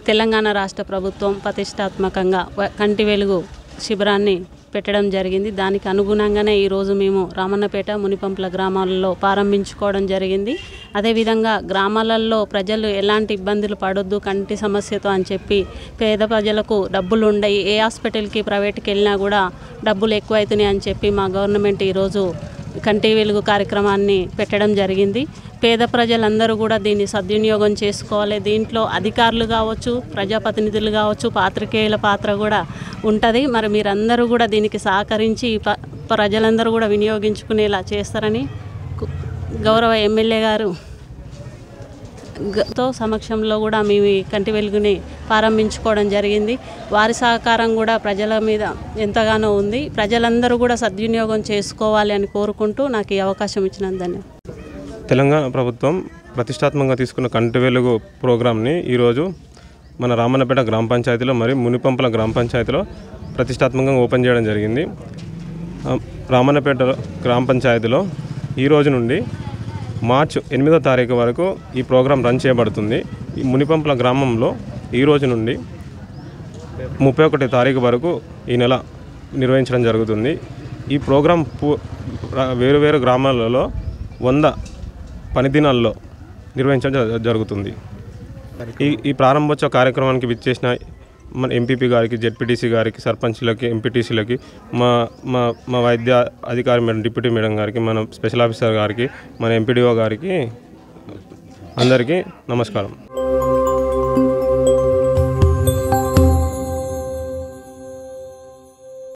తెలంగాణ రాష్ట్ర ప్రభుత్వం ప్రతిష్టాత్మకంగా వ- కంటి వెలుగు శిబిరాన్ని పెట్టడం జరిగింది దానికి అనుగుణంగానే ఈరోజు మేము రామన్నపేట మునిపంపుల గ్రామాలలో ప్రారంభించుకోవడం జరిగింది అదేవిధంగా గ్రామాలలో ప్రజలు ఎలాంటి ఇబ్బందులు పడొద్దు కంటి సమస్యతో అని చెప్పి పేద ప్రజలకు డబ్బులు ఉండయి ఏ హాస్పిటల్కి ప్రైవేట్కి వెళ్ళినా కూడా డబ్బులు ఎక్కువ అవుతున్నాయి అని చెప్పి మా గవర్నమెంట్ ఈరోజు కంటి వెలుగు కార్యక్రమాన్ని పెట్టడం జరిగింది పేద ప్రజలందరూ కూడా దీన్ని సద్వినియోగం చేసుకోవాలి దీంట్లో అధికారులు కావచ్చు ప్రజాప్రతినిధులు కావచ్చు పాత్రికేయుల పాత్ర కూడా ఉంటుంది మరి మీరందరూ కూడా దీనికి సహకరించి ప- ప్రజలందరూ కూడా వినియోగించుకునేలా చేస్తారని కు- గౌరవ ఎమ్మెల్యే గారు గ- తో సమక్షంలో కూడా మేము ఈ కంటి వెలుగుని ప్రారంభించుకోవడం జరిగింది వారి సహకారం కూడా ప్రజల మీద ఎంతగానో ఉంది ప్రజలందరూ కూడా సద్వినియోగం చేసుకోవాలి అని కోరుకుంటూ నాకు ఈ అవకాశం ఇచ్చినందుకు ధన్యవాదాలు తెలంగాణ ప్రభుత్వం ప్రతిష్టాత్మకంగా తీసుకున్న కంటి వెలుగు ప్రోగ్రామ్ని ఈరోజు మన రామన్నపేట గ్రామ పంచాయతీలో మరియు మునిపంపల గ్రామ పంచాయతీలో ప్రతిష్టాత్మకంగా ఓపెన్ చేయడం జరిగింది ఆ, రామన్నపేట గ్రామ పంచాయతీలో ఈ రోజు నుండి మార్చ్ ఎనిమిదో తారీఖు వరకు ఈ ప్రోగ్రాం రన్ చేయబడుతుంది ఈ మునిపంపల గ్రామంలో ఈ రోజు నుండి ముప్పై ఒకటి తారీఖు వరకు ఈ నెల నిర్వహించడం జరుగుతుంది ఈ ప్రోగ్రాం పూ రా- వేరు వేరు గ్రామాలలో వంద పని దినాల్లో నిర్వహించడం జ- జరుగుతుంది ఈ ఈ ప్రారంభోత్సవ కార్యక్రమానికి విచ్చేసిన మన ఎంపీపీ గారికి జెడ్పీటీసీ గారికి సర్పంచ్లకి ఎంపీటీసీలకి మా మా మా వైద్య అధికారి మేడం డిప్యూటీ మేడం గారికి మన స్పెషల్ ఆఫీసర్ గారికి మన ఎంపీడీఓ గారికి అందరికీ నమస్కారం